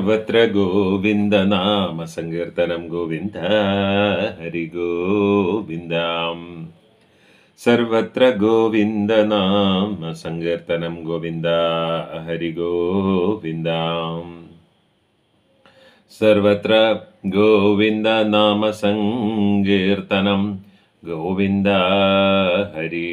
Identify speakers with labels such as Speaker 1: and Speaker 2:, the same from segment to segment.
Speaker 1: സർവത്ര ഗോവിന്ദ നാമ സങ്കീർത്തനം ഗോവിന്ദ ഹരി ഗോവിന്ദം സർവത്ര ഗോവിന്ദ നാമ സങ്കീർത്തനം ഗോവിന്ദ ഹരി ഗോവിന്ദം സർവത്ര ഗോവിന്ദ നാമ സങ്കീർത്തനം ഗോവിന്ദ ഹരി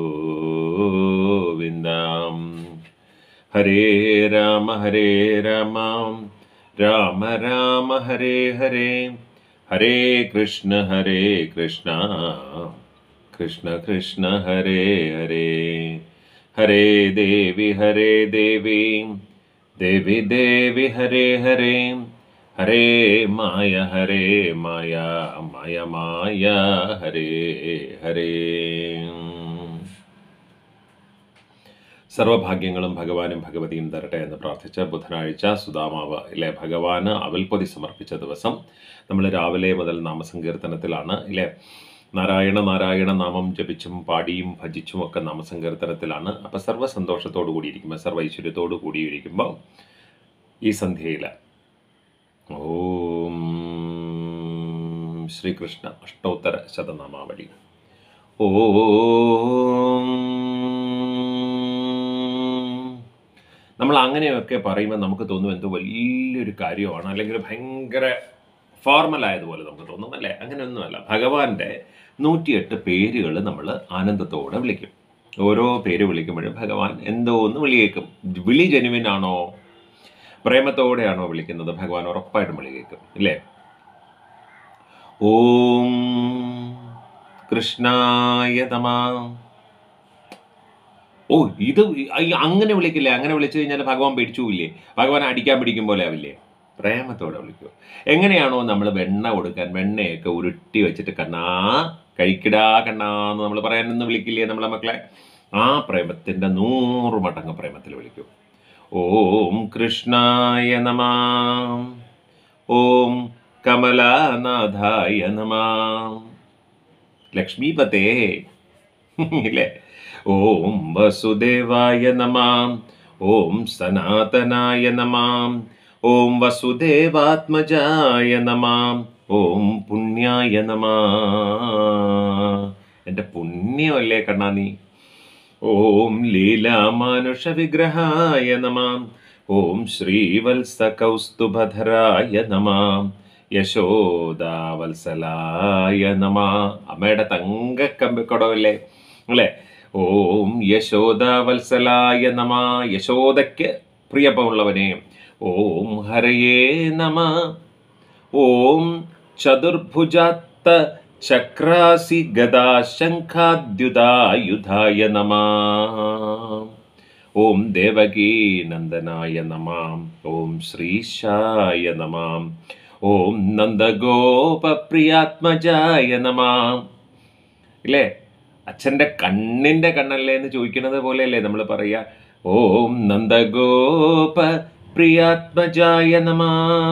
Speaker 1: ഗോവിന്ദം ഹരേ രാമ ഹരേ രാമ രാമ രാമ ഹരേ ഹരേ ഹരേ കൃഷ്ണ ഹരേ കൃഷ്ണ കൃഷ്ണ കൃഷ്ണ ഹരേ ഹരേ ഹരേ ദേവി ഹരേ ദേവി ദേവി ദേവി ഹരേ ഹരേ ഹരേ മായ ഹരേ മായ മായ മായ ഹരേ ഹരേ സർവഭാഗ്യങ്ങളും ഭഗവാനും ഭഗവതിയും തരട്ടെ എന്ന് പ്രാർത്ഥിച്ച് ബുധനാഴ്ച സുധാമാവ് ഇല്ലേ ഭഗവാന് അവൽപ്പൊതി സമർപ്പിച്ച ദിവസം നമ്മൾ രാവിലെ മുതൽ നാമസങ്കീർത്തനത്തിലാണ് ഇല്ലേ നാരായണ നാരായണ നാമം ജപിച്ചും പാടിയും ഭജിച്ചും ഒക്കെ നാമസങ്കീർത്തനത്തിലാണ് അപ്പം സർവ്വ സന്തോഷത്തോടു കൂടിയിരിക്കുമ്പോൾ സർവ്വ ഐശ്വര്യത്തോടു കൂടിയിരിക്കുമ്പോൾ ഈ സന്ധ്യയിൽ ഓം ശ്രീകൃഷ്ണ അഷ്ടോത്തര ശതനാമാവലി ഓം നമ്മൾ അങ്ങനെയൊക്കെ പറയുമ്പോൾ നമുക്ക് തോന്നും എന്തോ വലിയൊരു കാര്യമാണ് അല്ലെങ്കിൽ ഭയങ്കര ഫോർമൽ ആയതുപോലെ നമുക്ക് തോന്നും അല്ലേ അങ്ങനെയൊന്നുമല്ല ഭഗവാന്റെ നൂറ്റിയെട്ട് പേരുകൾ നമ്മൾ ആനന്ദത്തോടെ വിളിക്കും ഓരോ പേര് വിളിക്കുമ്പോഴും ഭഗവാൻ എന്തോ ഒന്ന് വിളിയേക്കും വിളി ജനുവിൻ ആണോ പ്രേമത്തോടെയാണോ വിളിക്കുന്നത് ഭഗവാൻ ഉറപ്പായിട്ടും വിളി കേൾക്കും ഇല്ലേ ഓം കൃഷ്ണായ തമാ ഓ ഇത് ഈ അങ്ങനെ വിളിക്കില്ലേ അങ്ങനെ വിളിച്ചു കഴിഞ്ഞാൽ ഭഗവാൻ പേടിച്ചുമില്ലേ ഭഗവാൻ അടിക്കാൻ പിടിക്കും പോലെ ആവില്ലേ പ്രേമത്തോടെ വിളിക്കൂ എങ്ങനെയാണോ നമ്മൾ വെണ്ണ കൊടുക്കാൻ വെണ്ണയൊക്കെ ഉരുട്ടി വെച്ചിട്ട് കണ്ണാ കഴിക്കിടാ കണ്ണാ എന്ന് നമ്മൾ പറയാനൊന്നും വിളിക്കില്ലേ നമ്മളെ മക്കളെ ആ പ്രേമത്തിൻ്റെ നൂറ് മടങ്ങ് പ്രേമത്തിൽ വിളിക്കൂ ഓം കൃഷ്ണായ നമ ഓം കമലാനാഥായ നമ ലക്ഷ്മീപതേ ഇല്ലേ ഓം വസുദേവായ നമ ഓം സനാതനായ നമ ഓം വസുദേവാത്മജായ നമ ഓം പുണ്യായ നമ എൻ്റെ പുണ്യമല്ലേ കണ്ണാ നീ ഓം ലീലാമാനുഷ വിഗ്രഹായ നമ ഓം ശ്രീവത്സകൗസ്തുഭധരായ നമ യശോദാവത്സലായ നമ അമ്മയുടെ തങ്കക്കമ്പിക്കൊടവല്ലേ അല്ലേ ഓം യശോദാവത്സലായ നമ യശോദയ്ക്ക് പ്രിയപ്പമുള്ളവനെ ഓം ഹരയേ നമ ഓം ചതുർഭുജാത്ത ചക്രാസി ഗദാശംഖാദ്യുതായുധായ നമ ഓം ദേവകീ നന്ദനായ നമ ഓം ശ്രീശായ നമ ഓം നന്ദഗോപപ്രിയാത്മജായ നമ ഇല്ലേ അച്ഛൻ്റെ കണ്ണിൻ്റെ കണ്ണല്ലേ എന്ന് ചോദിക്കുന്നത് പോലെയല്ലേ നമ്മൾ പറയുക ഓം നന്ദഗോപ പ്രിയാത്മജായ നമ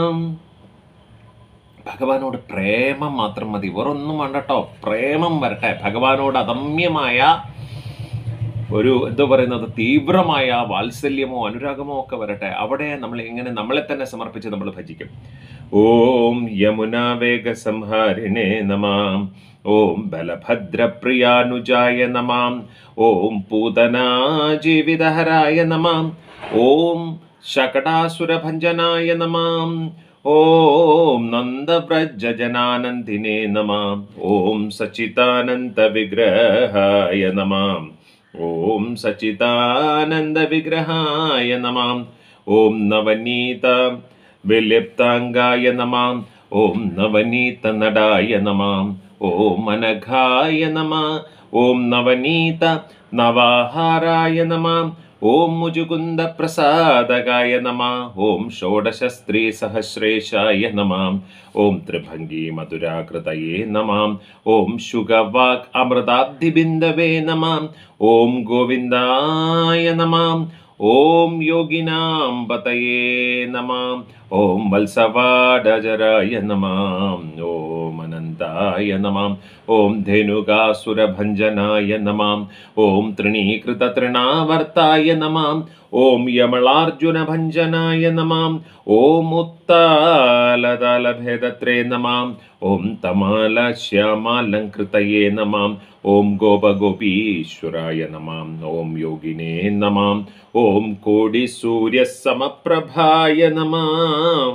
Speaker 1: ഭഗവാനോട് പ്രേമം മാത്രം മതി വേറൊന്നും വേണ്ട കേട്ടോ പ്രേമം വരട്ടെ ഭഗവാനോട് അദമ്യമായ ഒരു എന്തോ പറയുന്നത് തീവ്രമായ വാത്സല്യമോ അനുരാഗമോ ഒക്കെ വരട്ടെ അവിടെ നമ്മൾ എങ്ങനെ നമ്മളെ തന്നെ സമർപ്പിച്ച് നമ്മൾ ഭജിക്കും ഓം യമുന വേഗ സംഹാരിണേ നമാം ഓം ബലഭദ്രപ്രിയാനുജായ നമാം ഓം പൂതനാ ജീവിതഹരായ നമാം ഓം ശകടാസുരഭഞ്ജനായ നമാം ഓം നന്ദവ്രജനാനന്ദിനേ നമാം ഓം സച്ചിതാനന്ദ വിഗ്രഹായ നമാം ഓം സച്ചിതാനന്ദ വിഗ്രഹായ നമാം ഓം നവനീത വിലിപ്താംഗായ നമാം ഓം നവനീത നടായ നമാം ഓം അനഘായ നമ ഓം നവനീത നവാഹാരായ നമാം ഓം മുജുകുന്ദ പ്രസാദകായ നമ ഓം ഷോഡശ സ്ത്രീ സഹസ്രേഷായ നമാം ഓം ത്രിഭംഗി മധുരാകൃതയേ നമാം ഓം ശുഗവാക് അമൃതാബ്ധിബിന്ദവേ നമാം ഓം ഗോവിന്ദായ നമാം ഓം യോഗിനാം പതയേ നമാം ഓം വത്സവാടജരായ നമാം ഓം അനന്തായ നമാം ഓം ധേനുകാസുരഭഞ്ജനായ നമാം ഓം തൃണീകൃതതൃണാവർത്തായ നമാം ഓം യമളാർജുനഭഞ്ജനായ നമാം ഓം ഉത്താലതാലഭേദത്രേ നമാം ഓം തമാലശ്യാമാലങ്കൃതയേ നമാം ഓം ഗോപഗോപീശ്വരായ നമാം ഓം യോഗിനേ നമാം ഓം കോടിസൂര്യസമപ്രഭായ നമാം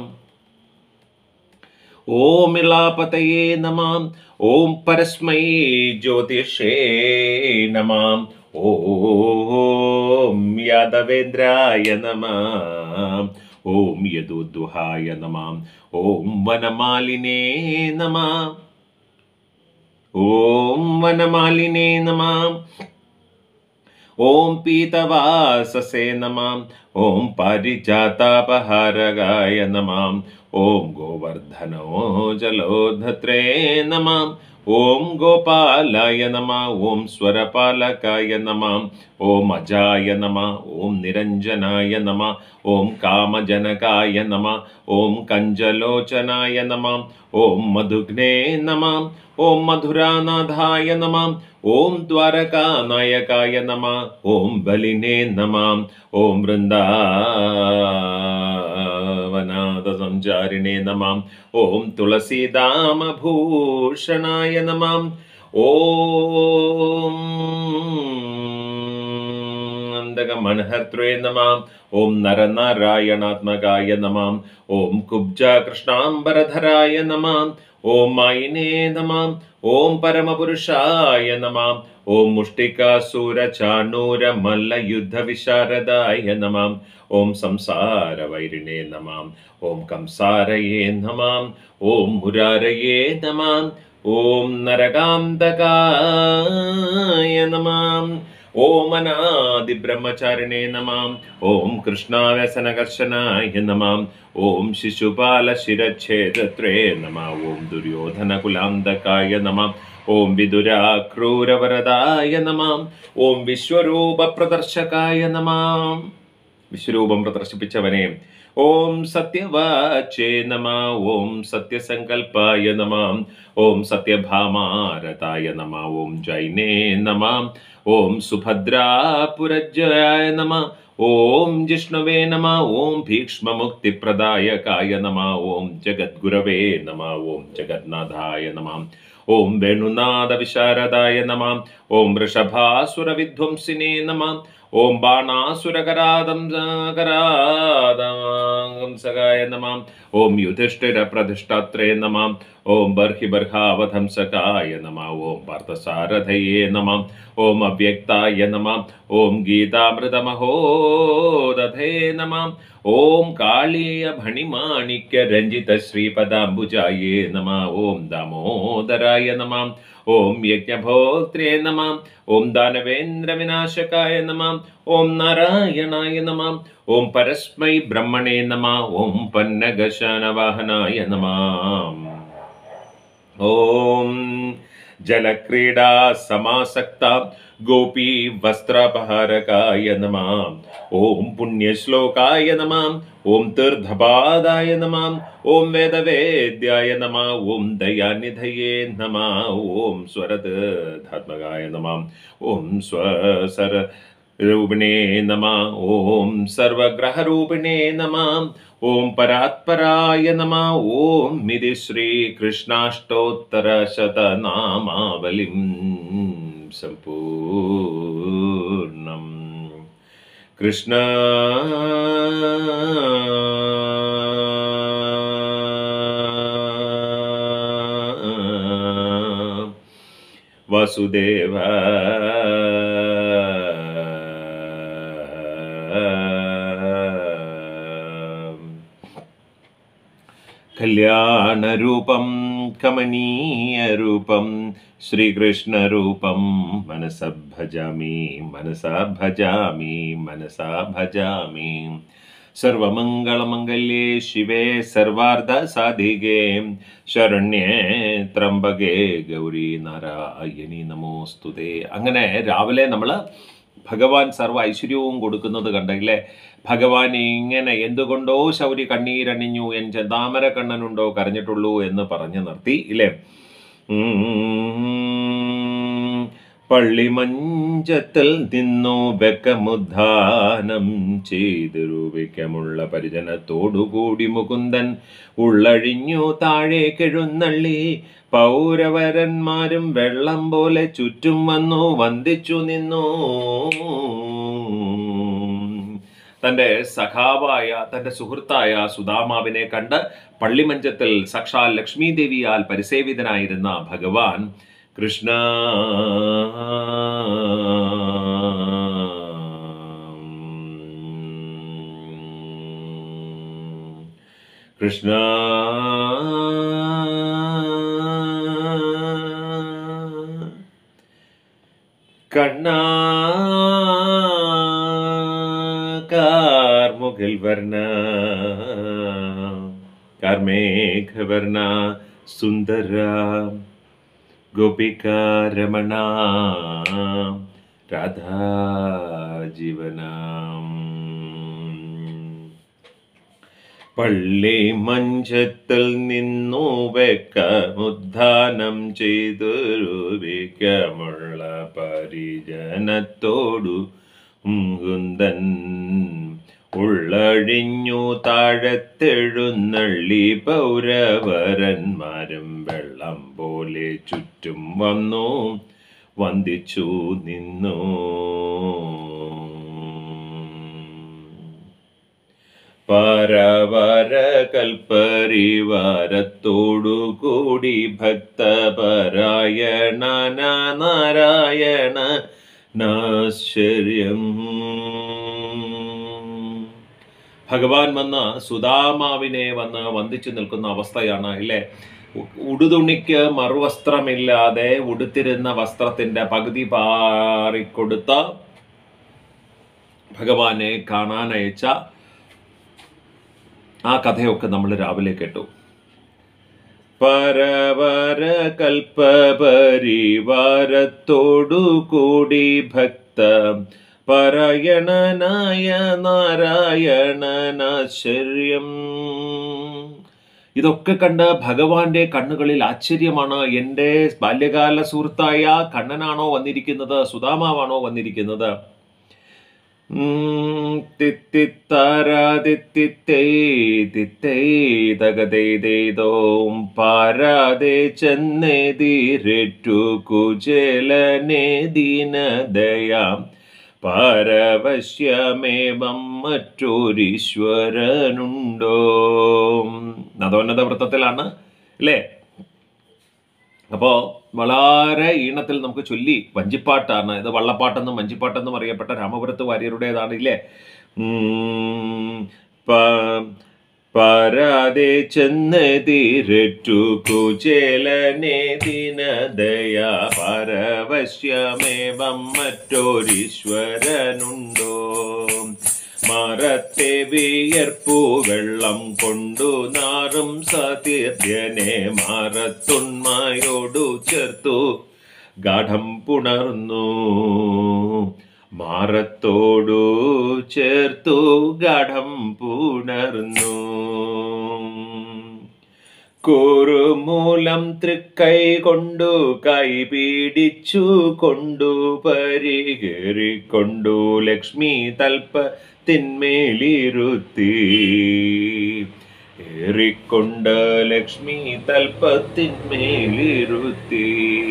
Speaker 1: ഓം ഇളാപതയേ നമാം ഓം പരസ്മൈ ജ്യോതിഷേ നമാം ഓം യാദവേന്ദ്രായ നമാം ഓം യദുദ്ദുഹായ നമാം ഓം വനമാലിനേ നമാം ഓം വനമാലിനേ നമാം ഓം പീതവാസസേ നമാം ഓം പാരിജാതാപഹാരകായ നമാം ഓം ഗോവർദ്ധനോ ജലോധത്രേ നമാം ഓം ഗോപാലായ നമ ഓം സ്വരപാലകായ നമാം ഓം അജായ നമ ഓം നിരഞ്ജനായ നമ ഓം കാമജനകായ നമ ഓം കഞ്ചലോചനായ നമ ഓം മധുഘ്നേ നമ ഓം മധുരാനാഥായ നമ ഓം ദ്വാരകാനായകായ നമ ഓം ബലിനേ നമ ഓം വൃന്ദാവനാഥ സഞ്ചാരിണേ നമ ഓം തുളസീദാമഭൂഷണായ നമ ഓം അന്തകമൻഹർത്രേ നമ ഓം നരനാരായണാത്മകായ നമ ഓം കുബ്ജാകൃഷ്ണാംബരധരായ നമ ഓം മായിനേ നമ ഓം പരമപുരുഷായ നമ ഓം മുഷ്ടികാസൂരചാണൂര മല്ലയുദ്ധവിശാരദായ നമ ഓം സംസാരവൈരിണേ നമ ഓം കംസാരയേ നമ ഓം മുരാരയേ നമ ഓം നരകാന്തകായ നമ ഓം അനാദിബ്രഹ്മചാരിണേ നമ ഓം കൃഷ്ണാവ്യസനകർശനായ നമ ഓം ശിശുപാലശിരച്ഛേദത്രേ നമ ഓം ദുര്യോധനകുലാന്തകായ നമ ഓം വിദുരാക്രൂരവരദായ നമ ഓം വിശ്വരൂപപ്രദർശകായ നമ വിശ്വരൂപം പ്രദർശിപ്പിച്ചവനെ ഓം സത്യവാചേ നമ ഓം സത്യസങ്കൽപ്പായ നമ ഓം സത്യഭാമാരതായ നമ ഓം ജൈനേ നമ ഓം സുഭദ്രാപുരജയായ നമ ഓം ജിഷ്ണവേ നമ ഓം ഭീക്ഷ്മമുക്തിപ്രദായകായ നമ ഓം ജഗദ്ഗുരവേ നമ ഓം ജഗന്നാഥായ നമ ഓം വേണുനാഥ വിശാരദായ നമ ഓം വൃഷഭാസുരവിധ്വംസിനേ നമ ഓം ബാണാസുരകരാദം കരാദംസകായ നമ ഓം യുധിഷ്ഠിര പ്രതിഷ്ഠാത്രേ നമ ഓം ബർഹി ബർഹാവധംസകായ നമ ഓം പാർത്ഥസാരഥയേ നമ ഓം അവ്യക്തായ നമ ഓം ഗീതാമൃതമഹോദധേ നമ ഓം കാളീയ ഭണിമാണിക്യ രഞ്ജിത ശ്രീപദാംബുജായേ നമ ഓം ദാമോദരായ നമ ഓം യജ്ഞഭോക്ത്രേ നമ ഓം ദാനവേന്ദ്ര വിനാശകായ നമ ഓം നാരായണായ നമ ഓം പരസ്മൈ ബ്രഹ്മണേ നമ ഓം പന്നഗശാനവാഹനായ നമ ഓം ജലക്രീഡാ സമാസക്ത ഗോപീ വസ്ത്രപഹാരകായ നമ ഓം പുണ്യശ്ലോകായ നമ ഓം തീർത്ഥപാദായ നമ ഓം വേദവേദ്യായ നമ ഓം ദയാനിധയേ നമ ഓം സ്വരധാത്മകായ നമ ഓം സ്വസര രൂപിണേ നമ ഓം സർവഗ്രഹരൂപിണേ നമ ഓം പരാത്പരായ നമ ഓം മിതി ശ്രീകൃഷ്ണാഷ്ടോത്തര ശതനാമാവലിം സമ്പൂർണം കൃഷ്ണ വസുദേവ കല്യാണരൂപം കമനീയരൂപം ശ്രീകൃഷ്ണരൂപം മനസ ഭജാമി മനസാ ഭജാമി മനസാ ഭജാമി സർവമംഗളമംഗല്യേ ശിവേ സർവാർദ്ധസാധികേ ശരണ്യേ ത്രംബകേ ഗൗരി നാരായണി നമോസ്തുതേ അങ്ങനെ രാവിലെ നമ്മൾ ഭഗവാൻ സർവ്വ ഐശ്വര്യവും കൊടുക്കുന്നത് കണ്ടെങ്കിലേ ഭഗവാൻ ഇങ്ങനെ എന്തുകൊണ്ടോ ശൗരി കണ്ണീരണിഞ്ഞു എൻ ചെന്താമര കണ്ണനുണ്ടോ കരഞ്ഞിട്ടുള്ളൂ എന്ന് പറഞ്ഞു നിർത്തി ഇല്ലേ ഉം. പള്ളിമഞ്ചത്തിൽ നിന്നു ബെക്കമുദ്ധാനം ചെയ്തു രൂപിക്കമുള്ള പരിജനത്തോടുകൂടി മുകുന്ദൻ ഉള്ളഴിഞ്ഞു താഴേക്കെഴുന്നള്ളി പൗരവരന്മാരും വെള്ളം പോലെ ചുറ്റും വന്നു വന്ദിച്ചു നിന്നു തന്റെ സഖാവായ തന്റെ സുഹൃത്തായ സുദാമാവിനെ കണ്ട് പള്ളിമഞ്ചത്തിൽ സാക്ഷാൽ ലക്ഷ്മി ദേവിയാൽ പരിസേവിതനായിരുന്ന ഭഗവാൻ കൃഷ്ണ കൃഷ്ണ കണ്ണ കാർമുകിൽ വർണ്ണ കാർമേഘവർണ്ണ സുന്ദര ഗോപികാരമണ രാധാ ജീവനം പള്ളി മഞ്ചത്തിൽ നിന്നു വെക്കമുദ്ധാനം ചെയ്തു രൂപിക്കമുള്ള പരിജനത്തോടു മുകുന്ദൻ ഉള്ളഴിഞ്ഞു താഴത്തെഴുന്നള്ളി പൗരവരന്മാരും വെള്ളം പോലെ ചുറ്റും വന്നു വന്ദിച്ചു നിന്നു പരവര കൽപ്പരിവാരത്തോടു കൂടി ഭക്തപരായണ നാരായണ നാശ്ചര്യം ഭഗവാൻ വന്ന് സുദാമാവിനെ വന്ന് വന്ദിച്ചു നിൽക്കുന്ന അവസ്ഥയാണ് ഇല്ലേ ഉ- ഉടുതുണിക്ക് മറുവസ്ത്രമില്ലാതെ ഉടുത്തിരുന്ന വസ്ത്രത്തിന്റെ പകുതി പാറിക്കൊടുത്ത ഭഗവാനെ കാണാൻ അയച്ച ആ കഥയൊക്കെ നമ്മൾ രാവിലെ കേട്ടു പരവര കൽപ്പപരിവാരത്തോടു കൂടി ഭക്ത പരായണനായ നാരായണനാശ്ചര്യം ഇതൊക്കെ കണ്ട് ഭഗവാന്റെ കണ്ണുകളിൽ ആശ്ചര്യമാണ് എൻ്റെ ബാല്യകാല സുഹൃത്തായ കണ്ണനാണോ വന്നിരിക്കുന്നത് സുധാമാവാണോ വന്നിരിക്കുന്നത് ഉം, തിത്തിത്താരാതിത്തിത്തേ തിത്തേ തകതേതേതോം പാരാതെ ചെന്നെതിരേറ്റു കുചേലനെ ദീനദയാം പാരവശ്യമേവം മറ്റൊരീശ്വരനുണ്ടോ നദോന്നത വൃത്തത്തിലാണ് അല്ലേ അപ്പോ വളരെ ഈണത്തിൽ നമുക്ക് ചൊല്ലി വഞ്ചിപ്പാട്ടാണ് ഇത് വള്ളപ്പാട്ടെന്നും വഞ്ചിപ്പാട്ടെന്നും അറിയപ്പെട്ട രാമപുരത്ത് വാര്യരുടേതാണ് ഇല്ലേ ഉം, പ- പരാതെ ചെന്നെതിരറ്റു കുചേലനെ ദിനദയ പരവശ്യമേവം മറ്റൊരീശ്വരനുണ്ടോ മറത്തെ വിയർപ്പു വെള്ളം കൊണ്ടു നാറും സതീർഥ്യനെ മാറത്തുണ്മയോടു ചേർത്തു ഗാഠം പുണർന്നു മാറത്തോടു ചേർത്തു ഗാഠം പുണർന്നു കൂറുമൂലം തൃക്കൈ കൊണ്ടു കൈ പീഡിച്ചു കൊണ്ടു പരികേറിക്കൊണ്ടു ലക്ഷ്മി തൽപ്പ തിന്മേലിരുത്തി ഏറിക്കൊണ്ട് ലക്ഷ്മി തൽപ്പത്തിന്മേലിരുത്തി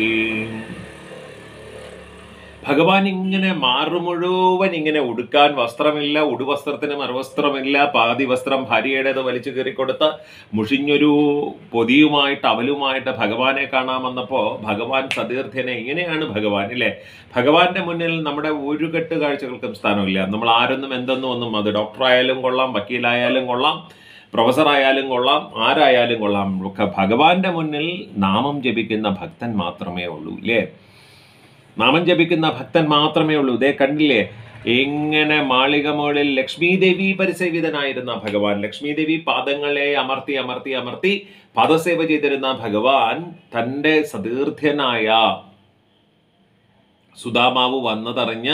Speaker 1: ഭഗവാൻ ഇങ്ങനെ മാറു മുഴുവൻ ഇങ്ങനെ ഉടുക്കാൻ വസ്ത്രമില്ല ഉടുവസ്ത്രത്തിന് മറുവസ്ത്രമില്ല പാതി വസ്ത്രം ഭാര്യയുടേത് വലിച്ചു കയറിക്കൊടുത്ത് മുഷിഞ്ഞൊരു പൊതിയുമായിട്ട് അവലുമായിട്ട് ഭഗവാനെ കാണാൻ വന്നപ്പോൾ ഭഗവാൻ സതീർത്ഥ്യനെ ഇങ്ങനെയാണ് ഭഗവാൻ ഇല്ലേ ഭഗവാന്റെ മുന്നിൽ നമ്മുടെ ഒരു കെട്ട് കാഴ്ചകൾക്കും സ്ഥാനമില്ല നമ്മൾ ആരൊന്നും എന്തെന്നും ഒന്നും അത് ഡോക്ടറായാലും കൊള്ളാം വക്കീലായാലും കൊള്ളാം പ്രൊഫസർ ആയാലും കൊള്ളാം ആരായാലും കൊള്ളാം ഒക്കെ ഭഗവാന്റെ മുന്നിൽ നാമം ജപിക്കുന്ന ഭക്തൻ മാത്രമേ ഉള്ളൂ ഇല്ലേ നാമം ജപിക്കുന്ന ഭക്തൻ മാത്രമേ ഉള്ളൂ ഇതേ കണ്ടില്ലേ എങ്ങനെ മാളിക മുകളിൽ ലക്ഷ്മി ദേവി പരിസേവിതനായിരുന്ന ഭഗവാൻ ലക്ഷ്മി ദേവി പാദങ്ങളെ അമർത്തി അമർത്തി അമർത്തി പാദസേവ ചെയ്തിരുന്ന ഭഗവാൻ തൻ്റെ സതീർത്ഥ്യനായ സുദാമാവ് വന്നതറിഞ്ഞ്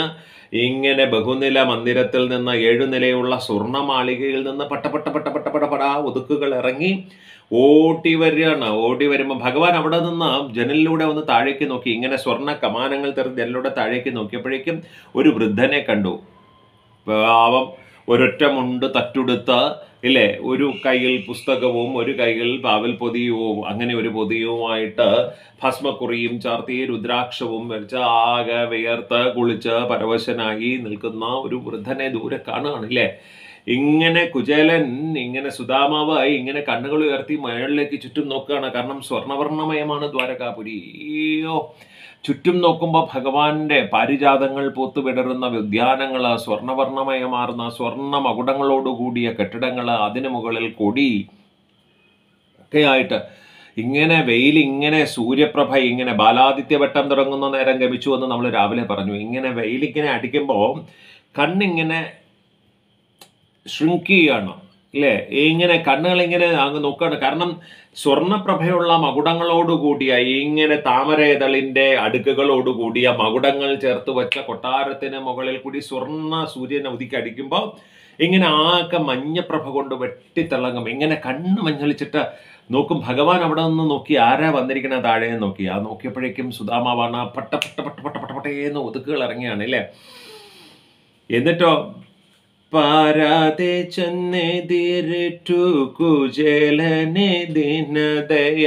Speaker 1: ഇങ്ങനെ ബഹുനില മന്ദിരത്തിൽ നിന്ന് ഏഴുനിലയുള്ള സ്വർണ്ണമാളികയിൽ നിന്ന് പട്ട പട്ട പട്ട പട്ട പട പടാ ഒതുക്കുകൾ ഇറങ്ങി ഓടി വരികയാണ് ഓടി വരുമ്പോൾ ഭഗവാൻ അവിടെ നിന്ന് ജനലിലൂടെ ഒന്ന് താഴേക്ക് നോക്കി ഇങ്ങനെ സ്വർണ്ണ കമാനങ്ങൾ തെറിഞ്ഞ് ജനലിലൂടെ താഴേക്ക് നോക്കിയപ്പോഴേക്കും ഒരു വൃദ്ധനെ കണ്ടു പാവം ഒരൊറ്റ മുണ്ട് തട്ടുടുത്ത് ഇല്ലേ ഒരു കയ്യിൽ പുസ്തകവും ഒരു കയ്യിൽ പാവൽ പൊതിയും അങ്ങനെ ഒരു പൊതിയുമായിട്ട് ഭസ്മക്കുറിയും ചാർത്തി രുദ്രാക്ഷവും വെച്ച് ആകെ വിയർത്ത് കുളിച്ച് പരവശനായി നിൽക്കുന്ന ഒരു വൃദ്ധനെ ദൂരെ കാണുകയാണ് ഇല്ലേ ഇങ്ങനെ കുചേലൻ ഇങ്ങനെ സുധാമാവായി ഇങ്ങനെ കണ്ണുകൾ ഉയർത്തി മേളിലേക്ക് ചുറ്റും നോക്കുകയാണ് കാരണം സ്വർണവർണ്ണമയമാണ് ദ്വാരകാപുരി അയ്യോ ചുറ്റും നോക്കുമ്പോൾ ഭഗവാന്റെ പാരിജാതങ്ങൾ പൂത്തുവിടരുന്ന ഉദ്യാനങ്ങൾ സ്വർണവർണ്ണമയമാർന്ന സ്വർണ്ണ മകുടങ്ങളോടുകൂടിയ കെട്ടിടങ്ങൾ അതിനു മുകളിൽ കൊടി ഒക്കെയായിട്ട് ഇങ്ങനെ വെയിൽ ഇങ്ങനെ സൂര്യപ്രഭ ഇങ്ങനെ ബാലാദിത്യവട്ടം തുടങ്ങുന്ന നേരം ഗമിച്ചു എന്ന് നമ്മൾ രാവിലെ പറഞ്ഞു ഇങ്ങനെ വെയിൽ ഇങ്ങനെ അടിക്കുമ്പോൾ കണ്ണിങ്ങനെ ഷ്രിങ്ക് ചെയ്യാണ് ഇല്ലേ ഇങ്ങനെ കണ്ണുകൾ ഇങ്ങനെ അങ്ങ് നോക്കുകയാണ് കാരണം സ്വർണപ്രഭയുള്ള മകുടങ്ങളോടുകൂടിയ ഇങ്ങനെ താമരതളിന്റെ അടുക്കുകളോടുകൂടിയ മകുടങ്ങൾ ചേർത്ത് വെച്ച കൊട്ടാരത്തിന് മുകളിൽ കൂടി സ്വർണ്ണ സൂര്യൻ ഉദിക്കടിക്കുമ്പോൾ ഇങ്ങനെ ആകെ മഞ്ഞപ്രഭ കൊണ്ട് വെട്ടിത്തിളങ്ങും ഇങ്ങനെ കണ്ണ് മഞ്ഞളിച്ചിട്ട് നോക്കും ഭഗവാൻ അവിടെ നിന്ന് നോക്കി ആരാ വന്നിരിക്കണ താഴെ നോക്കി ആ നോക്കിയപ്പോഴേക്കും സുധാമാവാണ് പട്ട പട്ട പട്ട പട്ട പട്ട പട്ടേന്ന് ഒതുക്കുകൾ ഇറങ്ങിയാണ് അല്ലേ എന്നിട്ടോ പാരാതെ ചെന്നെതിരിട്ടു കുചേലനെ ദിനദയ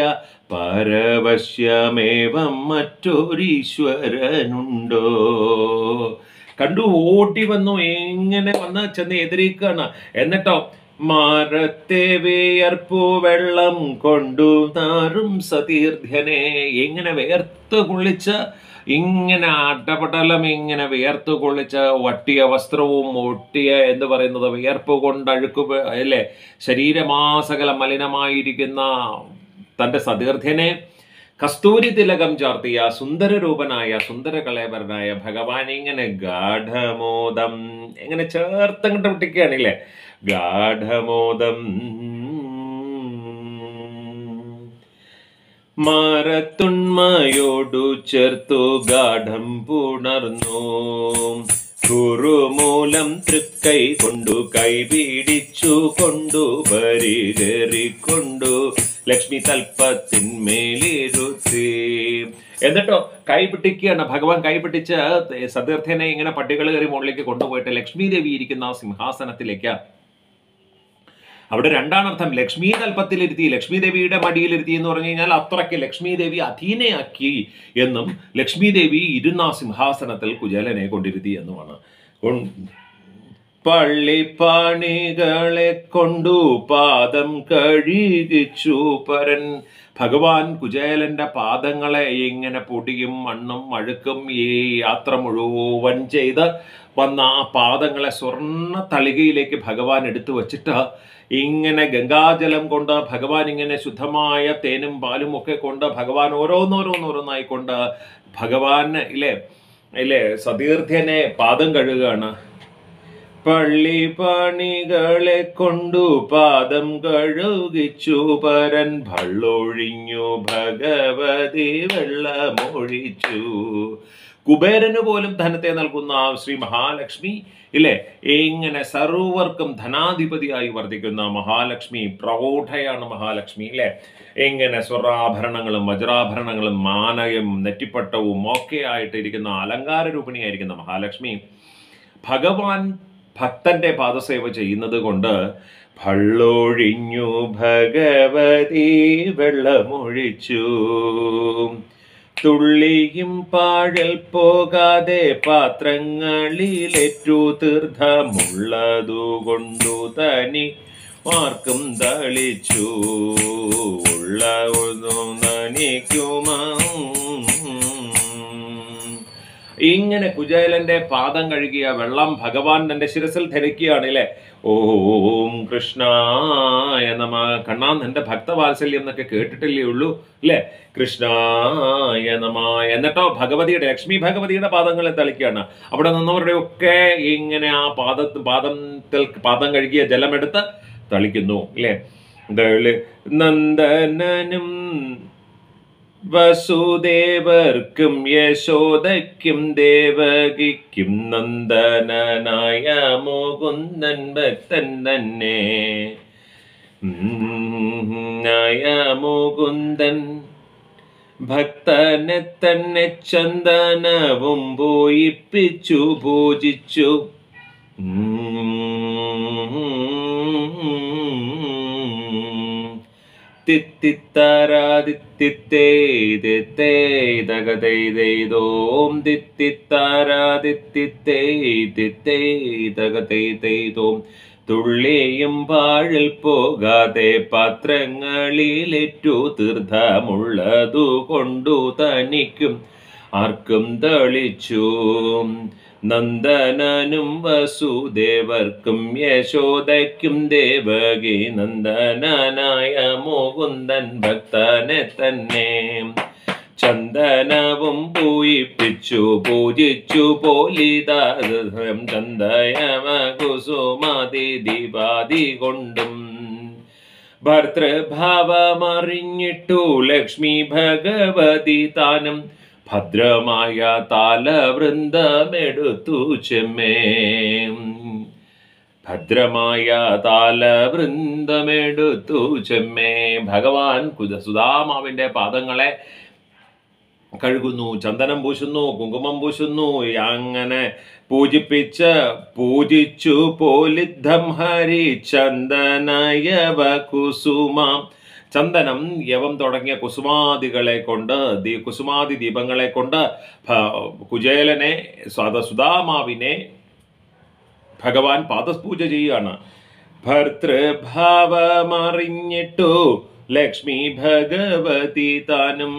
Speaker 1: പരവശ്യമേവം മറ്റൊരീശ്വരനുണ്ടോ കണ്ടു ഓടി വന്നു എങ്ങനെ വന്ന് ചെന്ന് എതിരേക്കാണ് എന്നിട്ടോ മാറത്തെ വിയർപ്പു വെള്ളം കൊണ്ടു നാറും സതീർധ്യനെ എങ്ങനെ വേർത്ത് കുളിച്ച് ഇങ്ങനെ അട്ടപടലം ഇങ്ങനെ വിയർത്ത് കുളിച്ച് വട്ടിയ വസ്ത്രവും ഒട്ടിയ എന്ന് പറയുന്നത് വിയർപ്പ് കൊണ്ട് അഴുക്ക് പ- അല്ലേ ശരീരമാസകല മലിനമായിരിക്കുന്ന തൻ്റെ സതീർഥ്യനെ കസ്തൂരി തിലകം ചാർത്തിയ സുന്ദരരൂപനായ സുന്ദര കളേബരനായ ഭഗവാൻ ഇങ്ങനെ ഗാഠമോദം ഇങ്ങനെ ചേർത്തങ്ങോട്ട് വിട്ടിക്കുകയാണില്ലേ ഗാഠമോദം മാറത്തുണ്മയോടു ചേർത്തു ഗാഠം പുണർന്നു കുറുമൂലം തൃക്കൈ കൊണ്ടു കൈ പിടിച്ചു കൊണ്ടു പരികേറിക്കൊണ്ടു ലക്ഷ്മി തൽപ്പത്തിന്മേലിരുത്തി എന്നിട്ടോ കൈ പിടിക്കുകയാണ് ഭഗവാൻ കൈ പിടിച്ച് സതീർത്ഥ്യനെ ഇങ്ങനെ പട്ടികൾ കയറി മുകളിലേക്ക് കൊണ്ടുപോയിട്ട് ലക്ഷ്മി ദേവി ഇരിക്കുന്ന ആ സിംഹാസനത്തിലേക്ക് അവിടെ രണ്ടാണർത്ഥം ലക്ഷ്മി തൽപ്പത്തിലിരുത്തി ലക്ഷ്മി ദേവിയുടെ മടിയിലിരുത്തി എന്ന് പറഞ്ഞു കഴിഞ്ഞാൽ അത്രയ്ക്ക് ലക്ഷ്മി ദേവി അധീനയാക്കി എന്നും ലക്ഷ്മി ദേവി ഇരുന്ന ആ സിംഹാസനത്തിൽ കുചേലനെ കൊണ്ടിരുത്തി എന്നുമാണ് കൊൺ- പള്ളിപ്പാണികളെ കൊണ്ടു പാദം കഴുകിച്ചു പരൻ ഭഗവാൻ കുചേലന്റെ പാദങ്ങളെ ഇങ്ങനെ പൊടിയും മണ്ണും അഴുക്കും ഈ യാത്ര മുഴുവൻ ചെയ്ത് വന്ന ആ പാദങ്ങളെ സ്വർണ്ണ തളികയിലേക്ക് ഭഗവാൻ എടുത്തു വച്ചിട്ട് ഇങ്ങനെ ഗംഗാജലം കൊണ്ട് ഭഗവാൻ ഇങ്ങനെ ശുദ്ധമായ തേനും പാലും ഒക്കെ കൊണ്ട് ഭഗവാൻ ഓരോന്നോരോന്നോരോന്നായി കൊണ്ട് ഭഗവാൻ ഇല്ലേ ഇല്ലേ സതീർത്ഥ്യനെ പാദം കഴുകുകയാണ് പള്ളി പണികളെ കൊണ്ടു പാദം കഴുകിച്ചു പരൻ ഭള്ളൊഴിഞ്ഞു ഭഗവതി വെള്ളമൊഴിച്ചു കുബേരന് പോലും ധനത്തെ നൽകുന്ന ആ ശ്രീ മഹാലക്ഷ്മി ഇല്ലേ ഇങ്ങനെ സർവർക്കും ധനാധിപതിയായി വർദ്ധിക്കുന്ന മഹാലക്ഷ്മി പ്രൗഢയാണ് മഹാലക്ഷ്മി ഇല്ലേ ഇങ്ങനെ സ്വർണ്ണാഭരണങ്ങളും വജ്രാഭരണങ്ങളും മാനയും നെറ്റിപ്പട്ടവും ഒക്കെ ആയിട്ട് ഇരിക്കുന്ന അലങ്കാര രൂപിണിയായിരിക്കുന്ന മഹാലക്ഷ്മി ഭഗവാൻ ഭക്തന്റെ പാദസേവ ചെയ്യുന്നത് കൊണ്ട് ഭള്ളൊഴിഞ്ഞു ഭഗവതി വെള്ളമൊഴിച്ചു തുള്ളിയും പാഴൽ പോകാതെ പാത്രങ്ങളിലേറ്റു തീർത്ഥമുള്ളതു കൊണ്ടു തനി മാർക്കും തളിച്ചു ഉള്ള ഒന്നും നനിക്കുമാ ഇങ്ങനെ കുചേലന്റെ പാദം കഴുകിയ വെള്ളം ഭഗവാൻ തന്റെ ശിരസിൽ ധരിക്കുകയാണ് അല്ലേ ഓം കൃഷ്ണായ നമ കണ്ണാ നിന്റെ ഭക്തവാത്സല്യം എന്നൊക്കെ കേട്ടിട്ടില്ലേ ഉള്ളൂ അല്ലേ കൃഷ്ണായ നമ എന്നിട്ടോ ഭഗവതിയുടെ ലക്ഷ്മി ഭഗവതിയുടെ പാദങ്ങളെ തളിക്കുകയാണ് അവിടെ നിന്നവരുടെ ഒക്കെ ഇങ്ങനെ ആ പാദ പാദത്തിൽ പാദം കഴുകിയ ജലമെടുത്ത് തളിക്കുന്നു അല്ലേ ദളി നന്ദനനും വസുദേവർക്കും യശോദയ്ക്കും ദേവകിക്കും നന്ദനനായ മുകുന്ദൻ ഭക്തൻ തന്നെ നായ മുകുന്ദൻ ഭക്തനെ തന്നെ ചന്ദനവും പോയിപ്പിച്ചു പൂജിച്ചു തിത്തിത്താരാദിത്തിത്തേതേതകതൈതൈതോം തിത്തിത്താരാദിത്തിത്തേതേതകതൈതൈതോം തുള്ളിയും പാഴിൽ പോകാതെ പാത്രങ്ങളിലേറ്റു തീർത്ഥമുള്ളതു കൊണ്ടു തനിക്കും ആർക്കും തളിച്ചു നന്ദനനും വസുദേവർക്കും യശോദയ്ക്കും ദേവകി നന്ദനനായ മുകുന്ദൻ ഭക്തനെ തന്നെ ചന്ദനവും പൂയിപ്പിച്ചു പൂജിച്ചു പോലിതാരം ചന്ദയമ കുസുമാതി ദീപാതി കൊണ്ടും ഭർത്തൃഭാവമറിഞ്ഞിട്ടു ലക്ഷ്മി ഭഗവതി താനും ഭദ്രമായ താലവൃന്ദമെടുത്തു ചെമ്മേ ഭദ്രമായ താലവൃന്ദമെടുത്തു ചെമ്മേ ഭഗവാൻ കുജ സുധാമാവിന്റെ പാദങ്ങളെ കഴുകുന്നു ചന്ദനം പൂശുന്നു കുങ്കുമം പൂശുന്നു അങ്ങനെ പൂജിപ്പിച്ച് പൂജിച്ചു പോലിദ്ധം ഹരി ചന്ദനയവ കുസുമാം ചന്ദനം യവം തുടങ്ങിയ കുസുമാദികളെ കൊണ്ട് ദീ കുസുമാദി ദീപങ്ങളെ കൊണ്ട് ഭ- കുചേലനെ സ്വത സുധാമാവിനെ ഭഗവാൻ പാദപൂജ ചെയ്യുകയാണ് ഭർത്തൃഭാവമറിഞ്ഞിട്ടു ലക്ഷ്മി ഭഗവതി താനും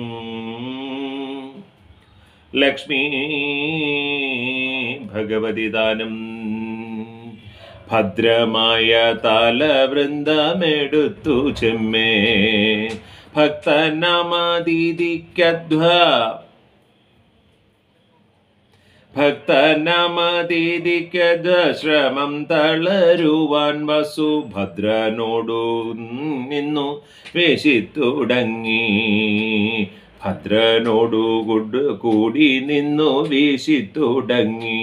Speaker 1: ലക്ഷ്മി ഭഗവതി താനും ഭദ്രമായ താലവൃന്ദമെടുത്തു ചെമ്മേ ഭക്തനമതിഥിക്കധ്വ ഭക്തനമതിഥിക്കധ്വശ്രമം തളരുവാൻ വസുഭദ്രനോടു നിന്നു വേശിത്തുടങ്ങി ഭദ്രനോടു കുട് കൂടി നിന്നു വീശിത്തുടങ്ങി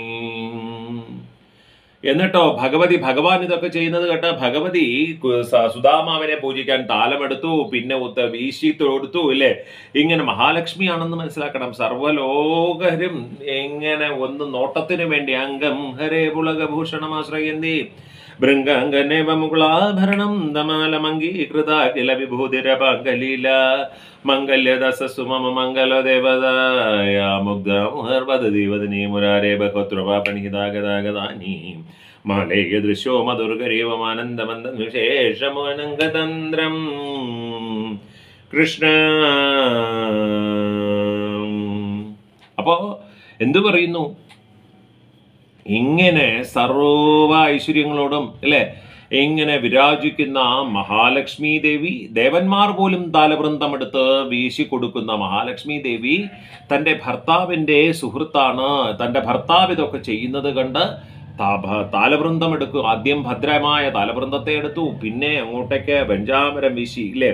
Speaker 1: എന്നിട്ടോ ഭഗവതി ഭഗവാൻ ഇതൊക്കെ ചെയ്യുന്നത് കേട്ട ഭഗവതി കു- സ- സുധാമാവിനെ പൂജിക്കാൻ താലമെടുത്തു പിന്നെ ഉത്ത വീശി തൊടുത്തു ഇല്ലേ ഇങ്ങനെ മഹാലക്ഷ്മിയാണെന്ന് മനസ്സിലാക്കണം സർവലോകരും എങ്ങനെ ഒന്ന് നോട്ടത്തിന് വേണ്ടി അംഗം ഹരേ പുളകഭൂഷണമാശ്രയന്തി ഭൃംഗാംഗനേവ മുകുളാഭരണം ദമാലമംഗീകൃത കില വിഭൂതിരപങ്കലീല മംഗല്യദസു മമ മംഗലോ ദേവതായ മുഗ്ധ മുഹർവദതി വദനി മുരാരേ ബഹോത്രപാപണിഹിതാഗതാഗതാനി മാലേയ ദൃശ്യോ മധുർഗരീവമാനന്ദമന്ദം വിശേഷമനംഗതന്ത്രം കൃഷ്ണ അപ്പോ എന്തു പറയുന്നു ഇങ്ങനെ സർവ ഐശ്വര്യങ്ങളോടും അല്ലേ ഇങ്ങനെ വിരാജിക്കുന്ന ആ മഹാലക്ഷ്മി ദേവി ദേവന്മാർ പോലും താലവൃന്ദമെടുത്ത് വീശി കൊടുക്കുന്ന മഹാലക്ഷ്മി ദേവി തൻ്റെ ഭർത്താവിൻ്റെ സുഹൃത്താണ് തൻ്റെ ഭർത്താവ് ഇതൊക്കെ ചെയ്യുന്നത് കണ്ട് താ- താലവൃന്ദം എടുക്കും ആദ്യം ഭദ്രമായ താലവൃന്ദത്തെ എടുത്തു പിന്നെ അങ്ങോട്ടേക്ക് വെഞ്ചാമരം വീശി ഇല്ലേ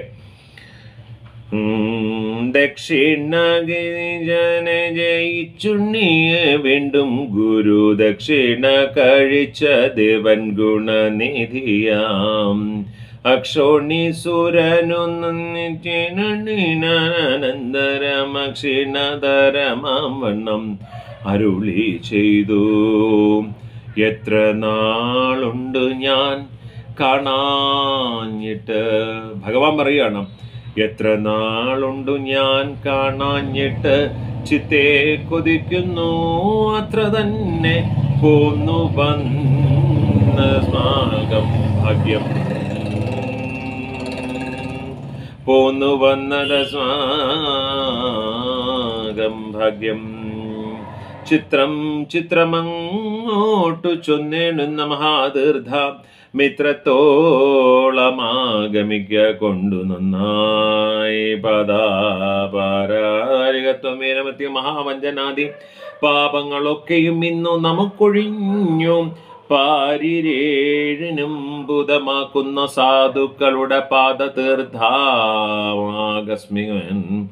Speaker 1: ദക്ഷിണ ജന ജയിച്ചുണ്ണിയെ വീണ്ടും ഗുരു ദക്ഷിണ കഴിച്ച ദേവൻ ഗുണനിധിയാം അക്ഷോണി സുരനു നന്ദരമക്ഷിണതരമാം വണ്ണം അരുളി ചെയ്തു എത്ര നാളുണ്ട് ഞാൻ കാണാഞ്ഞിട്ട് ഭഗവാൻ പറയുകയാണ് എത്ര നാളുണ്ടു ഞാൻ കാണാഞ്ഞിട്ട് ചിത്തെ കൊതിക്കുന്നു അത്ര തന്നെ പോന്നു വന്ന സ്മാകം ഭാഗ്യം പോന്നു വന്നത് സ്മാകം ഭാഗ്യം ചിത്രം ചിത്രമങ്ങോട്ടു ചൊന്നേണുന്ന മഹാതീർത്ഥ മിത്രത്തോളമാഗമിക്ക കൊണ്ടു നന്നായി പദാപാരാരികത്വമേനമത്യ മഹാവഞ്ചനാദി പാപങ്ങളൊക്കെയും ഇന്നു നമുക്കൊഴിഞ്ഞു പാരിരേഴിനും ബുധമാക്കുന്ന സാധുക്കളുടെ പാദതീർത്ഥാകസ്മികൻ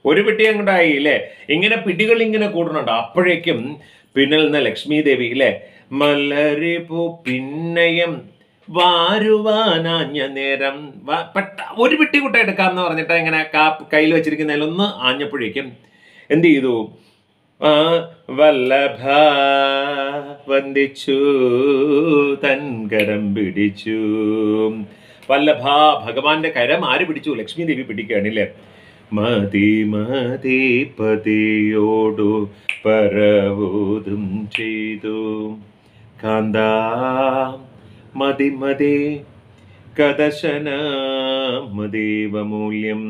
Speaker 1: ഒരു പെട്ടി അങ്ങോട്ടായി ഇല്ലേ ഇങ്ങനെ പിടികൾ ഇങ്ങനെ കൂടുന്നുണ്ട് അപ്പോഴേക്കും പിന്നിൽ നിന്ന് ലക്ഷ്മി ദേവി ഇല്ലേ മലരിപ്പൂ പിന്നയം വാരുവാനാഞ്ഞ നേരം വ- പെട്ട ഒരു പെട്ടി കുട്ട എടുക്കാമെന്ന് പറഞ്ഞിട്ട് ഇങ്ങനെ കാ കയ്യിൽ വെച്ചിരിക്കുന്നതിലൊന്ന് ആഞ്ഞപ്പോഴേക്കും എന്ത് ചെയ്തു ആ വല്ലഭ വന്ദിച്ചു തൻ കരം പിടിച്ചു വല്ലഭ ഭഗവാന്റെ കരം ആര് പിടിച്ചു ലക്ഷ്മി ദേവി പിടിക്കുകയാണില്ലേ മതി മതി പതിയോടു പരവൂതും ചെയ്തു കാന്ത മതി മതി കദശന മതീവമൂല്യം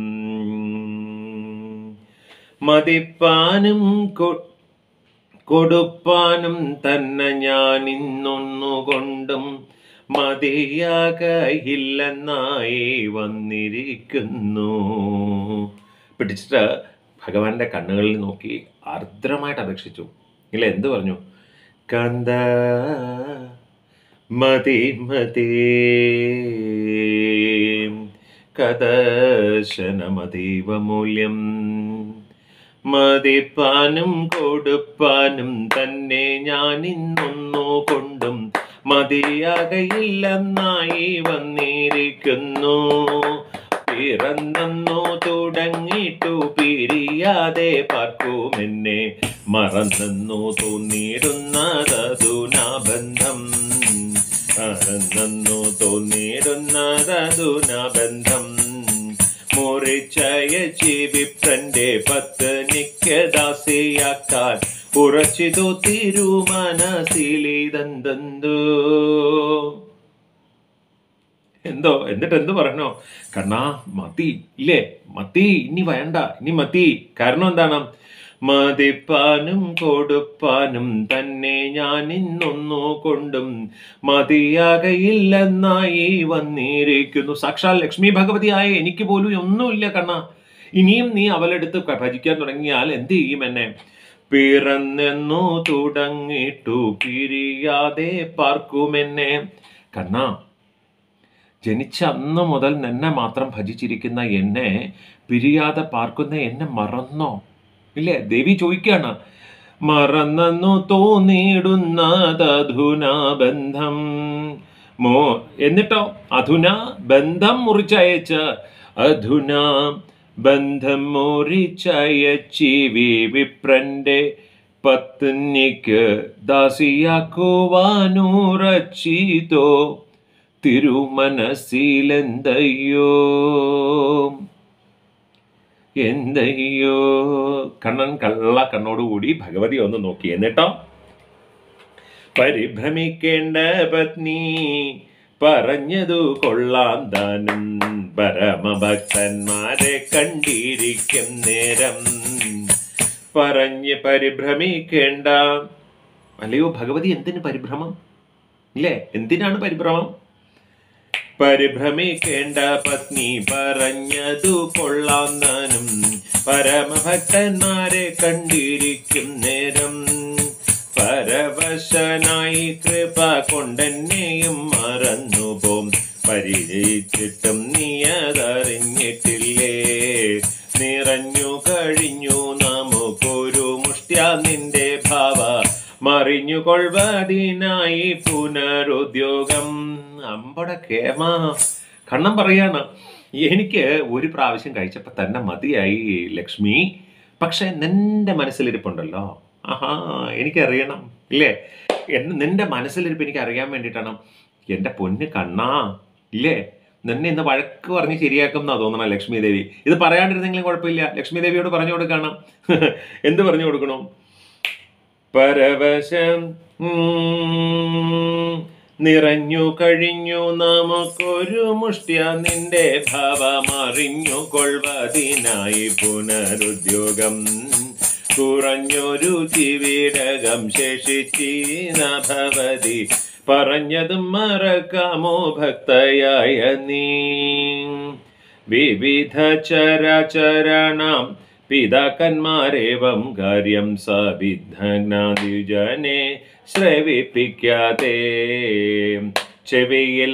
Speaker 1: മതിപ്പാനും കൊ- കൊടുപ്പാനും തന്നെ ഞാൻ ഇന്നൊന്നുകൊണ്ടും മതിയാകയില്ലെന്നായി വന്നിരിക്കുന്നു പിടിച്ചിട്ട് ഭഗവാന്റെ കണ്ണുകളിൽ നോക്കി ആർദ്രമായിട്ട് അപേക്ഷിച്ചു ഇല്ല എന്ത് പറഞ്ഞു കന്ദ മതി മതി കദശനമതീവ മൂല്യം മതിപ്പാനും കൊടുപ്പാനും തന്നെ ഞാൻ ഇന്നൊന്നു കൊണ്ടും മതിയാകയില്ലെന്നായി വന്നിരിക്കുന്നു പിറന്നു തുടങ്ങിട്ടു പിരിയാതെ പാർക്കുമെന്നെ മറന്നു തോന്നിയിടുന്നതതുനാ ബന്ധം മറന്നു തോന്നിയിടുന്നതതുനാ ബന്ധം മുറിച്ചയച്ചി വിപ്രന്റെ പത്നിക്ക് ദാസിയാക്കാൻ ഉറച്ചിതു തിരുമനസിലിതന്തു എന്തോ എന്നിട്ട് എന്ത് പറഞ്ഞോ കണ്ണാ മതി ഇല്ലേ മതി ഇനി വേണ്ട ഇനി മതി കാരണം എന്താണ് മതിപ്പാനും കൊടുപ്പാനും തന്നെ ഞാൻ ഇന്നൊന്നു കൊണ്ടും മതിയാകയില്ലെന്നായി വന്നിരിക്കുന്നു സാക്ഷാൽ ലക്ഷ്മി ഭഗവതിയായ എനിക്ക് പോലും ഒന്നുമില്ല കണ്ണ ഇനിയും നീ അവളെടുത്ത് ക- ഭജിക്കാൻ തുടങ്ങിയാൽ എന്ത് ചെയ്യും എന്നെ പിറന്നെന്നു തുടങ്ങിട്ടു പിരിയാതെ പാർക്കുമെന്നെ കണ്ണാ ജനിച്ച അന്ന് മുതൽ നിന്നെ മാത്രം ഭജിച്ചിരിക്കുന്ന എന്നെ പിരിയാതെ പാർക്കുന്ന എന്നെ മറന്നോ ഇല്ലേ ദേവി ചോദിക്കാണ് മറന്നു തോന്നിയിടുന്നതധുനാ ബന്ധം മോ എന്നിട്ടോ അധുന ബന്ധം മുറിച്ചയച്ച് അധുന ബന്ധം മുറിച്ചയച്ചി വി വിപ്രന്റെ പത്നിക്ക് ദാസിയാക്കുവാനുറച്ചിതോ തിരുമനസ്സിലെന്തയ്യോ എന്തയ്യോ കണ്ണൻ കള്ള കണ്ണോടുകൂടി ഭഗവതി ഒന്ന് നോക്കി എന്നിട്ടോ പരിഭ്രമിക്കേണ്ട പത്നി പറഞ്ഞതു കൊള്ളാം താനും പരമഭക്തന്മാരെ കണ്ടിരിക്കും നേരം പറഞ്ഞ് പരിഭ്രമിക്കേണ്ട അല്ലയോ ഭഗവതി എന്തിന് പരിഭ്രമം ഇല്ലേ എന്തിനാണ് പരിഭ്രമം പരിഭ്രമിക്കേണ്ട പത്നി പറഞ്ഞതു കൊള്ളാന്നാനും പരമഭക്തന്മാരെ കണ്ടിരിക്കും നേരം പരവശനായി കൃപ കൊണ്ടെന്നെയും മറന്നുപോം പരിചയിച്ചിട്ടും നീ അതറിഞ്ഞിട്ടില്ലേ നിറഞ്ഞു കഴിഞ്ഞു നമുക്കൊരു മുഷ്ട്യ നിന്റെ ഭാവ മറിഞ്ഞു കൊൾവതിനായി പുനരുദ്യോഗം അമ്പട കേമ കണ്ണം പറയാണ് എനിക്ക് ഒരു പ്രാവശ്യം കഴിച്ചപ്പോൾ തന്നെ മതിയായി ലക്ഷ്മി പക്ഷെ നിന്റെ മനസ്സിലിരിപ്പുണ്ടല്ലോ ആഹാ എനിക്കറിയണം ഇല്ലേ എന്നെ നിന്റെ മനസ്സിലിരിപ്പ് എനിക്ക് അറിയാൻ വേണ്ടിയിട്ടാണ് എൻ്റെ പൊന്ന് കണ്ണാ ഇല്ലേ നിന്നെ ഇന്ന് വഴക്ക് പറഞ്ഞ് ശരിയാക്കും എന്നാ തോന്നണം ലക്ഷ്മി ദേവി ഇത് പറയാണ്ടിരുന്നെങ്കിലും കുഴപ്പമില്ല ലക്ഷ്മി ദേവിയോട് പറഞ്ഞു കൊടുക്കണം എന്ത് പറഞ്ഞു കൊടുക്കണം പരവശം ഉം, നിറഞ്ഞു കഴിഞ്ഞു നമുക്കൊരു മുഷ്ട്യ നിന്റെ ഭാവമറിഞ്ഞു കൊള്ളുവതിനായി പുനരുദ്യോഗം കുറഞ്ഞൊരു ജീവിടകം ശേഷിച്ചീന ഭവതി പറഞ്ഞതും മറക്കാമോ ഭക്തയായ നീ വിവിധ ചരാചരണാം പിതാക്കന്മാരേവം കാര്യം സവിദ്ധജ്ഞാതിജനെ ശ്രവിപ്പിക്കാതെ ചെവിയിൽ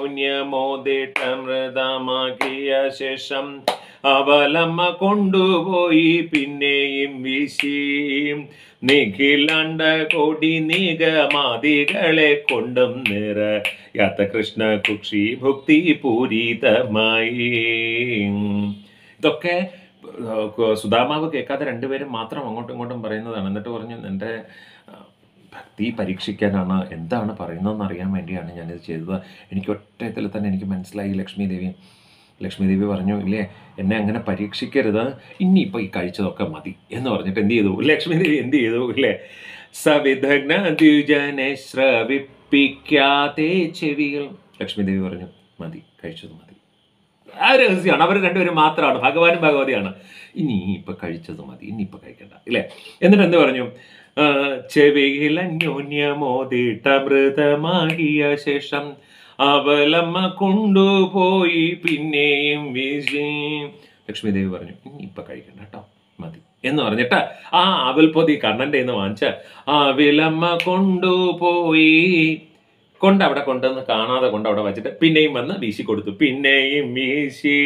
Speaker 1: അന്യോന്യമോദിട്ടമൃതമാക്കിയ ശേഷം അവലമ്മ കൊണ്ടുപോയി പിന്നെയും വീശി നിഖിലാണ്ട കോടി നിഗമാദികളെ കൊണ്ടും നിറ യാത്ത കൃഷ്ണ കുക്ഷി ഭുക്തി പൂരിതമായി ഇതൊക്കെ ഏഹ്, സുധാമാവ് കേൾക്കാതെ രണ്ടുപേരും മാത്രം അങ്ങോട്ടും ഇങ്ങോട്ടും പറയുന്നതാണ് എന്നിട്ട് പറഞ്ഞു എൻ്റെ ആ, ഭക്തി പരീക്ഷിക്കാനാണ് എന്താണ് പറയുന്നതെന്ന് അറിയാൻ വേണ്ടിയാണ് ഞാനിത് ചെയ്തത് എനിക്ക് ഒറ്റത്തിൽ തന്നെ എനിക്ക് മനസ്സിലായി ലക്ഷ്മി ദേവി ലക്ഷ്മി ദേവി പറഞ്ഞു ഇല്ലേ എന്നെ അങ്ങനെ പരീക്ഷിക്കരുത് ഇനിയിപ്പോൾ ഈ കഴിച്ചതൊക്കെ മതി എന്ന് പറഞ്ഞിട്ട് എന്ത് ചെയ്തു ലക്ഷ്മി ദേവി എന്ത് ചെയ്തു ഇല്ലേ സവിധഗ്ന ദ്വിജനെ ശ്രവിപ്പിക്കാതെ ചെവികൾ ലക്ഷ്മി ദേവി പറഞ്ഞു മതി കഴിച്ചത് മതി ആ രഹസ്യമാണ് അവർ രണ്ടുപേരും മാത്രമാണ് ഭഗവാനും ഭഗവതിയാണ് ഇനി ഇപ്പൊ കഴിച്ചത് മതി ഇനി ഇപ്പൊ കഴിക്കണ്ട ഇല്ലേ എന്നിട്ട് എന്ത് പറഞ്ഞു ആ, ചെവിയിൽ അന്യോന്യമോദിട്ടമൃതമാകിയ ശേഷം അവലമ്മ കൊണ്ടുപോയി പിന്നെയും വീശി ലക്ഷ്മി ദേവി പറഞ്ഞു ഇനി ഇപ്പൊ കഴിക്കണ്ട കേട്ടോ മതി എന്ന് പറഞ്ഞിട്ട് ആ അവൽപ്പൊതി കണ്ണന്റെ നിന്ന് വാങ്ങിച്ച ആ വിലമ്മ കൊണ്ടുപോയി കൊണ്ട് അവിടെ കൊണ്ടുവന്ന് കാണാതെ കൊണ്ട് അവിടെ വച്ചിട്ട് പിന്നെയും വന്ന് വീശി കൊടുത്തു പിന്നെയും വീശി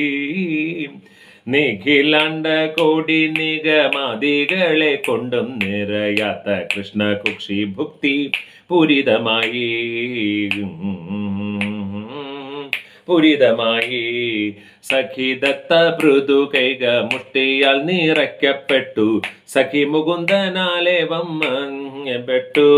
Speaker 1: നിഖിലാണ്ട കോടി നിഗമാദികളെ കൊണ്ടും നിറയാത്ത കൃഷ്ണ കുക്ഷി ഭുക്തി പൂരിതമായി പൂരിതമായി സഖി ദത്ത മൃദു കൈക മുഷ്ടിയാൽ നിറയ്ക്കപ്പെട്ടു സഖി മുകുന്ദനാലെ വമ്മപ്പെട്ടു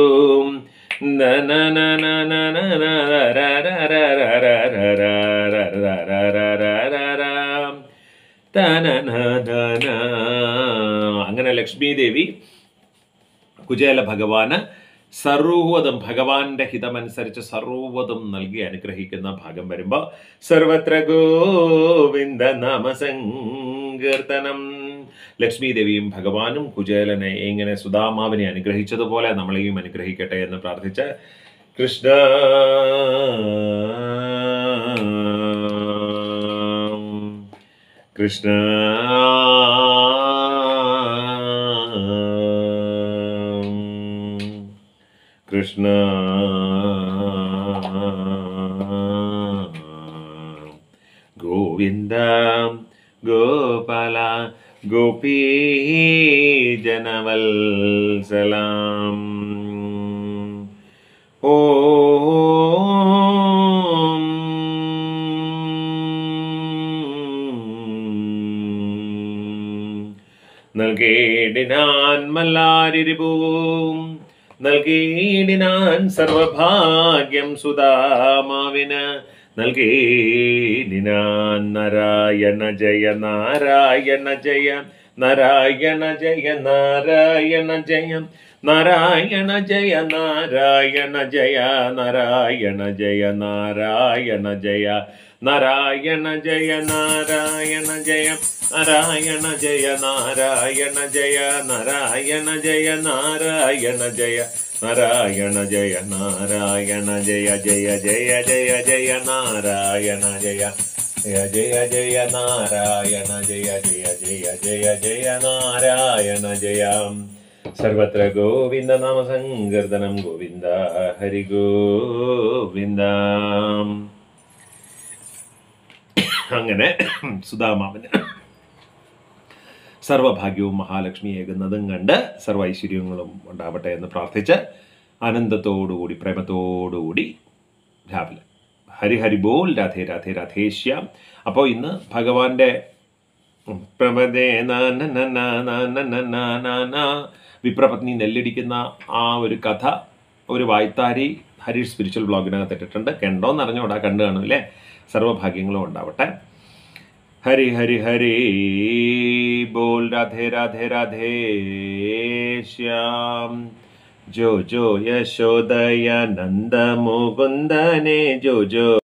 Speaker 1: അങ്ങനെ ലക്ഷ്മി ദേവി കുചേല ഭഗവാന് സർവ്വതും ഭഗവാന്റെ ഹിതമനുസരിച്ച് സർവ്വതും നൽകി അനുഗ്രഹിക്കുന്ന ഭാഗം വരുമ്പോൾ സർവത്ര ഗോവിന്ദ നാമസങ്കീർത്തനം ലക്ഷ്മി ദേവിയും ഭഗവാനും കുചേലനെ എങ്ങനെ സുധാമാവിനെ അനുഗ്രഹിച്ചതുപോലെ നമ്മളെയും അനുഗ്രഹിക്കട്ടെ എന്ന് പ്രാർത്ഥിച്ച് കൃഷ്ണ കൃഷ്ണ കൃഷ്ണ ഗോവിന്ദ ഗോപാല ഗോപീ ജനവത്സലാം ഓം നൽകേടിനാൻ മല്ലാരിരിപൂവും നൽകേടിനാൻ സർവഭാഗ്യം സുധാമാവിന് നൽകേടിനാൻ നാരായണ ജയ നാരായണ ജയ നാരായണ ജയ നാരായണ ജയ നാരായണ ജയ നാരായണ ജയ നാരായണ ജയ നാരായണ ജയ നാരായണ ജയ നാരായണ ജയ നാരായണ ജയ നാരായണ ജയ നാരായണ ജയ നാരായണ ജയ നാരായണ ജയ നാരായണ ജയ ജയ ജയ ജയ ജയ നാരായണ ജയ ജയ ജയ ജയ നാരായണ ജയ ജയ ജയ ജയ ജയ നാരായണ ജയ സർവത്ര ഗോവിന്ദ നാമ സങ്കീർത്തനം ഗോവിന്ദ ഹരി ഗോവിന്ദ അങ്ങനെ സുധാമാവന് സർവഭാഗ്യവും മഹാലക്ഷ്മി ഏകുന്നതും കണ്ട് സർവ ഐശ്വര്യങ്ങളും ഉണ്ടാവട്ടെ എന്ന് പ്രാർത്ഥിച്ച് ആനന്ദത്തോടുകൂടി പ്രേമത്തോടുകൂടി രാവിലെ ഹരി ഹരി ബോൽ രാധേ രാധേ രാധേശ്യാം അപ്പോൾ ഇന്ന് ഭഗവാന്റെ പ്രമദേ നാന നന നാന നന നാന വിപ്രപത്നി നെല്ലിടിക്കുന്ന ആ ഒരു കഥ ഒരു വായ്ത്താരി ഹരീഷ് സ്പിരിച്വൽ ബ്ലോഗിനകത്ത് ഇട്ടിട്ടുണ്ട് കണ്ടോന്ന് അറിഞ്ഞോടാ കണ്ടു കാണും അല്ലേ സർവ്വഭാഗ്യങ്ങളും ഉണ്ടാവട്ടെ ഹരി ഹരി ഹരി ബോൽ രാധേ രാധേ രാധേ ശ്യാം ജോ ജോ യശോദയ നന്ദ മുകുന്ദനെ ജോ ജോ